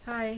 hi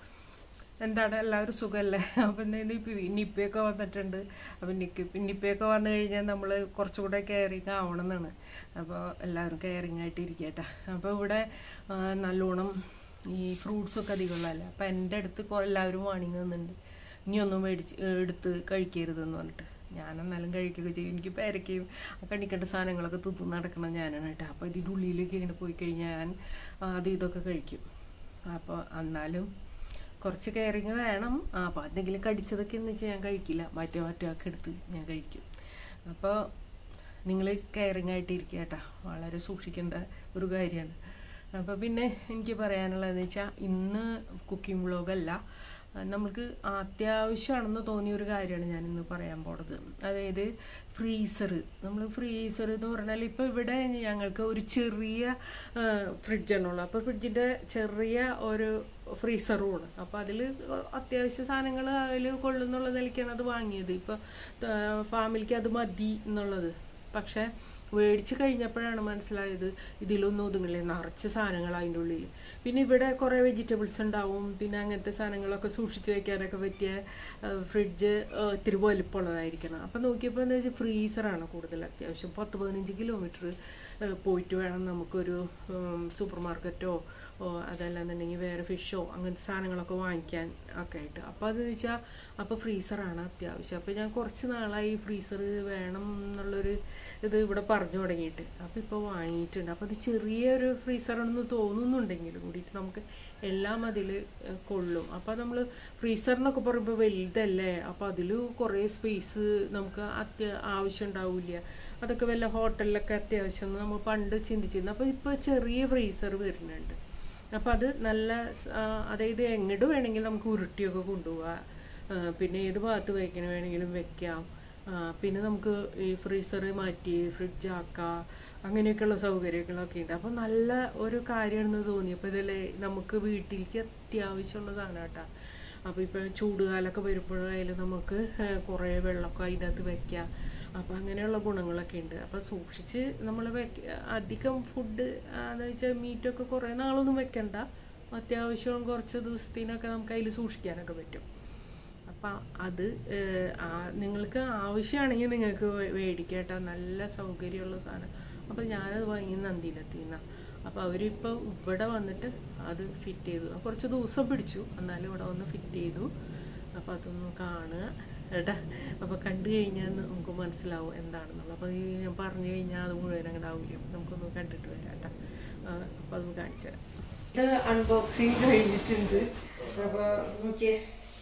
എന്താണ് എല്ലാവരും സുഖമല്ലേ അപ്പം ഇന്ന് ഇപ്പം നിപ്പയൊക്കെ വന്നിട്ടുണ്ട് അപ്പം നിക്ക് നിപ്പയൊക്കെ വന്നു കഴിഞ്ഞാൽ നമ്മൾ കുറച്ചുകൂടെ കെയറിങ് ആവണം എന്നാണ് അപ്പോൾ എല്ലാവരും കെയറിങ് ആയിട്ട് ഇരിക്കട്ടെ അപ്പോൾ ഇവിടെ ആ, നല്ലോണം ഈ ഫ്രൂട്ട്സൊക്കെ അധികമുള്ളതല്ല അപ്പം എൻ്റെ അടുത്ത് കൊ- എല്ലാവരും വാണിങ് തന്നുണ്ട് ഇനിയൊന്നും മേടിച്ച് എടുത്ത് കഴിക്കരുതെന്ന് പറഞ്ഞിട്ട് ഞാനെന്നാലും കഴിക്കുകയൊക്കെ ചെയ്യും എനിക്ക് പേരയ്ക്കയും കണിക്കേണ്ട സാധനങ്ങളൊക്കെ തിന്ന് നടക്കണം ഞാനാണ് കേട്ടോ അപ്പോൾ ഇതിൻ്റെ ഉള്ളിലേക്ക് ഇങ്ങനെ പോയി കഴിഞ്ഞാൽ ഞാൻ അത് ഇതൊക്കെ കഴിക്കും അപ്പോൾ എന്നാലും കുറച്ച് കെയറിങ് വേണം ആ അപ്പോൾ എന്തെങ്കിലും കടിച്ചതൊക്കെ എന്ന് വെച്ചാൽ ഞാൻ കഴിക്കില്ല മറ്റേ മറ്റൊക്കെ എടുത്ത് ഞാൻ കഴിക്കും അപ്പോൾ നിങ്ങൾ കെയറിങ് ആയിട്ട് ഇരിക്കുക കേട്ടോ വളരെ സൂക്ഷിക്കേണ്ട ഒരു കാര്യമാണ് അപ്പോൾ പിന്നെ എനിക്ക് പറയാനുള്ളതെന്ന് വെച്ചാൽ ഇന്ന് കുക്കിംഗ് വ്ളോഗല്ല നമ്മൾക്ക് അത്യാവശ്യമാണെന്ന് തോന്നിയ ഒരു കാര്യമാണ് ഞാൻ ഇന്ന് പറയാൻ പോണത് അതായത് ഫ്രീസർ നമ്മൾ ഫ്രീസർ എന്ന് പറഞ്ഞാൽ ഇപ്പോൾ ഇവിടെ ഞങ്ങൾക്ക് ഒരു ചെറിയ ഫ്രിഡ്ജാണുള്ളൂ അപ്പോൾ ഫ്രിഡ്ജിൻ്റെ ചെറിയ ഒരു ഫ്രീസറുമാണ് അപ്പോൾ അതിൽ അത്യാവശ്യ സാധനങ്ങൾ അതിൽ കൊള്ളുന്നുള്ള നിലയ്ക്കാണ് അത് വാങ്ങിയത് ഇപ്പോൾ ഫാമിലിക്ക് അത് മതി എന്നുള്ളത് പക്ഷേ മേടിച്ച് കഴിഞ്ഞപ്പോഴാണ് മനസ്സിലായത് ഇതിലൊന്നും ഒതുങ്ങില്ല നിറച്ച് സാധനങ്ങൾ അതിൻ്റെ ഉള്ളിൽ പിന്നെ ഇവിടെ കുറേ വെജിറ്റബിൾസ് ഉണ്ടാവും പിന്നെ അങ്ങനത്തെ സാധനങ്ങളൊക്കെ സൂക്ഷിച്ച് വെക്കാനൊക്കെ പറ്റിയ ഫ്രിഡ്ജ് ഇത്തിരി വലുപ്പമുള്ളതായിരിക്കണം അപ്പം നോക്കിയപ്പോൾ എന്താ വെച്ചാൽ ഫ്രീസറാണ് കൂടുതൽ അത്യാവശ്യം പത്ത് പതിനഞ്ച് കിലോമീറ്റർ പോയിട്ട് വേണം നമുക്കൊരു സൂപ്പർ മാർക്കറ്റോ അതല്ലാന്നുണ്ടെങ്കിൽ വേറെ ഫിഷോ അങ്ങനത്തെ സാധനങ്ങളൊക്കെ വാങ്ങിക്കാൻ ഒക്കെ ആയിട്ട് അപ്പോൾ അത് വെച്ചാൽ അപ്പോൾ ഫ്രീസറാണ് അത്യാവശ്യം അപ്പോൾ ഞാൻ കുറച്ച് നാളായി ഫ്രീസർ വേണം എന്നുള്ളൊരു ഇത് ഇവിടെ പറഞ്ഞു തുടങ്ങിയിട്ട് അപ്പോൾ ഇപ്പോൾ വാങ്ങിയിട്ടുണ്ട് അപ്പോൾ അത് ചെറിയൊരു ഫ്രീസറാണെന്ന് തോന്നുന്നുണ്ടെങ്കിലും കൂടിയിട്ട് നമുക്ക് എല്ലാം അതിൽ കൊള്ളും അപ്പോൾ നമ്മൾ ഫ്രീസറിനൊക്കെ പറയുമ്പോൾ വലുതല്ലേ അപ്പോൾ അതിൽ കുറേ സ്പേസ് നമുക്ക് അത്യ ആവശ്യം ഉണ്ടാവില്ല അതൊക്കെ വല്ല ഹോട്ടലിലൊക്കെ അത്യാവശ്യം നമ്മൾ പണ്ട് ചിന്തിച്ചിരുന്നു അപ്പോൾ ഇപ്പോൾ ചെറിയ ഫ്രീസർ വരുന്നുണ്ട് അപ്പോൾ അത് നല്ല സ്- ആ, അതായത് എങ്ങോട്ട് വേണമെങ്കിലും നമുക്ക് ഉരുട്ടിയൊക്കെ കൊണ്ടുപോകാം ആ, പിന്നെ ഏത് ഭാഗത്ത് വയ്ക്കണ വേണമെങ്കിലും വെക്കാം ആ, പിന്നെ നമുക്ക് ഈ ഫ്രീസർ മാറ്റി ഫ്രിഡ്ജ് ആക്കാം അങ്ങനെയൊക്കെയുള്ള സൗകര്യങ്ങളൊക്കെ ഉണ്ട് അപ്പോൾ നല്ല ഒരു കാര്യമാണെന്ന് തോന്നി അപ്പോൾ ഇതിൽ നമുക്ക് വീട്ടിലേക്ക് അത്യാവശ്യമുള്ളതാണ് കേട്ടോ അപ്പോൾ ഇപ്പോൾ ചൂടുകാലമൊക്കെ വരുമ്പോഴായാലും നമുക്ക് ഏഹ്, കുറേ വെള്ളമൊക്കെ അതിൻ്റെ അകത്ത് വെക്കാം അപ്പോൾ അങ്ങനെയുള്ള ഗുണങ്ങളൊക്കെ ഉണ്ട് അപ്പോൾ സൂക്ഷിച്ച് നമ്മൾ വെക്ക അധികം ഫുഡ് എന്ന് വെച്ചാൽ മീറ്റൊക്കെ കുറേ നാളൊന്നും വെക്കണ്ട അത്യാവശ്യം കുറച്ച് ദിവസത്തിനൊക്കെ നമുക്ക് അതിൽ സൂക്ഷിക്കാനൊക്കെ പറ്റും അപ്പം അത് ഏഹ്, ആ- നിങ്ങൾക്ക് ആവശ്യമാണെങ്കിൽ നിങ്ങൾക്ക് വേ- മേടിക്കാം കേട്ടോ നല്ല സൗകര്യമുള്ള സാധനം അപ്പോൾ ഞാനത് വാങ്ങി നന്ദിയിലെത്തി അപ്പോൾ അവരിപ്പോൾ ഇവിടെ വന്നിട്ട് അത് ഫിറ്റ് ചെയ്തു അപ്പോൾ കുറച്ച് ദിവസം പിടിച്ചു എന്നാലും ഇവിടെ വന്ന് ഫിറ്റ് ചെയ്തു അപ്പോൾ അതൊന്ന് കാണുക കേട്ടാ അപ്പോൾ കണ്ടു കഴിഞ്ഞാൽ നമുക്ക് മനസ്സിലാവും എന്താണെന്നുള്ളത് അപ്പോൾ ഈ ഞാൻ പറഞ്ഞു കഴിഞ്ഞാൽ അത് മുഴുവൻ അങ്ങോട്ട് ആവില്ല നമുക്കൊന്ന് കണ്ടിട്ട് വരാം കേട്ടോ അപ്പോൾ അത് കാണിച്ചു തരാം ഇത് അൺബോക്സിങ് കഴിഞ്ഞിട്ടുണ്ട് അപ്പോൾ നോക്കിയേ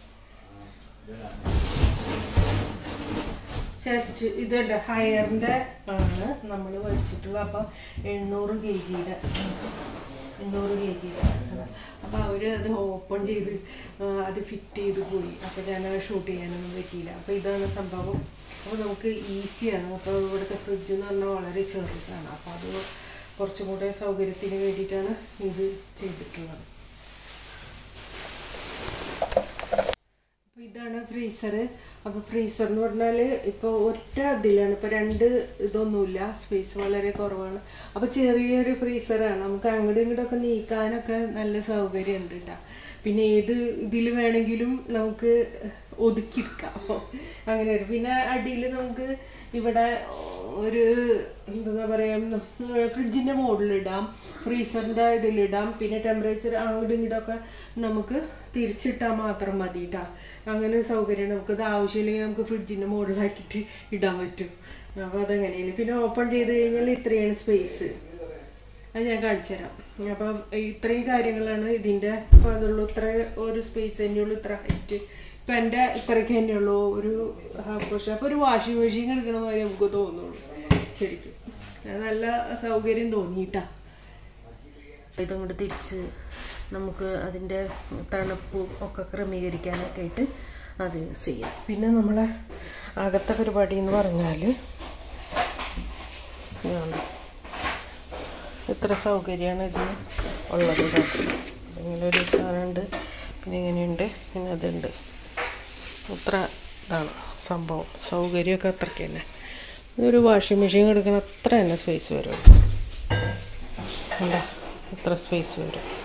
ചെസ്റ്റ് ഇതുണ്ട് ഹയറിൻ്റെ ആണ് നമ്മൾ മേടിച്ചിട്ടുള്ളത് അപ്പോൾ എണ്ണൂറ് കെ ജിയുടെ എണ്ണൂറ് കെ ജിയുടെ അപ്പോൾ അവർ അത് ഓപ്പൺ ചെയ്ത് ആ, അത് ഫിറ്റ് ചെയ്ത് പോയി അപ്പോൾ ഞാൻ ഷൂട്ട് ചെയ്യാനൊന്നും പറ്റിയില്ല അപ്പോൾ ഇതാണ് സംഭവം അപ്പോൾ നമുക്ക് ഈസിയാണ് അപ്പോൾ ഇവിടുത്തെ ഫ്രിഡ്ജ് എന്ന് പറഞ്ഞാൽ വളരെ ചെറുതാണ് അപ്പോൾ അത് കുറച്ചും കൂടെ സൗകര്യത്തിന് വേണ്ടിയിട്ടാണ് ഇത് ചെയ്തിട്ടുള്ളത് അപ്പോൾ ഇതാണ് ഫ്രീസർ അപ്പോൾ ഫ്രീസർ എന്ന് പറഞ്ഞാൽ ഇപ്പോൾ ഒറ്റ ഇതിലാണ് ഇപ്പോൾ രണ്ട് ഇതൊന്നുമില്ല സ്പേസ് വളരെ കുറവാണ് അപ്പോൾ ചെറിയൊരു ഫ്രീസറാണ് നമുക്ക് അങ്ങോട്ടും ഇങ്ങോട്ടൊക്കെ നീക്കാനൊക്കെ നല്ല സൗകര്യം ഉണ്ട് കേട്ടോ പിന്നെ ഏത് ഇതിൽ വേണമെങ്കിലും നമുക്ക് ഒതുക്കിയെടുക്കാം അപ്പോൾ അങ്ങനെ ഒരു പിന്നെ അടിയിൽ നമുക്ക് ഇവിടെ ഒരു എന്താ പറയുക ഫ്രിഡ്ജിൻ്റെ മുകളിലിടാം ഫ്രീസറിൻ്റെ ഇതിലിടാം പിന്നെ ടെമ്പറേച്ചർ അങ്ങോട്ടും ഇങ്ങോട്ടൊക്കെ നമുക്ക് തിരിച്ചിട്ടാൽ മാത്രം മതി കേട്ടോ അങ്ങനെ ഒരു സൗകര്യം നമുക്കത് ആവശ്യമില്ലെങ്കിൽ നമുക്ക് ഫ്രിഡ്ജിൻ്റെ മുകളിലാക്കിയിട്ട് ഇടാൻ പറ്റും അപ്പോൾ അതങ്ങനെയാണ് പിന്നെ ഓപ്പൺ ചെയ്ത് കഴിഞ്ഞാൽ ഇത്രയാണ് സ്പേസ് അത് ഞാൻ കാണിച്ചു തരാം അപ്പം ഇത്രയും കാര്യങ്ങളാണ് ഇതിൻ്റെ അപ്പോൾ അതുള്ളൂ ഇത്ര ഒരു സ്പേസ് തന്നെയുള്ളൂ ഇത്ര ഹൈറ്റ് ഇപ്പം എൻ്റെ ഇത്രയ്ക്ക് തന്നെയുള്ളൂ ഒരു ഹാഫ് പോർഷൻ അപ്പോൾ ഒരു വാഷിംഗ് മെഷീൻ എടുക്കണ മാതിരി നമുക്ക് തോന്നുള്ളൂ ശരിക്കും അത് നല്ല സൗകര്യം തോന്നിയിട്ടാ ഇതങ്ങോട്ട് തിരിച്ച് നമുക്ക് അതിൻ്റെ തണുപ്പും ഒക്കെ ക്രമീകരിക്കാനൊക്കെ ആയിട്ട് അത് യൂസ് ചെയ്യാം പിന്നെ നമ്മളെ അകത്തെ പരിപാടി എന്ന് പറഞ്ഞാൽ ഇതാണ് ഇത്ര സൗകര്യമാണ് ഇതിന് ഉള്ളത് ഇതൊക്കെ ഇങ്ങനെ ഒരു സാധനമുണ്ട് പിന്നെ ഇങ്ങനെയുണ്ട് പിന്നെ അതുണ്ട് ഇത്ര ഇതാണ് സംഭവം സൗകര്യമൊക്കെ അത്രയ്ക്ക് തന്നെ ഒരു വാഷിംഗ് മെഷീൻ എടുക്കണ അത്ര തന്നെ സ്പേസ് വരും എന്താ ഇത്ര സ്പേസ് വരും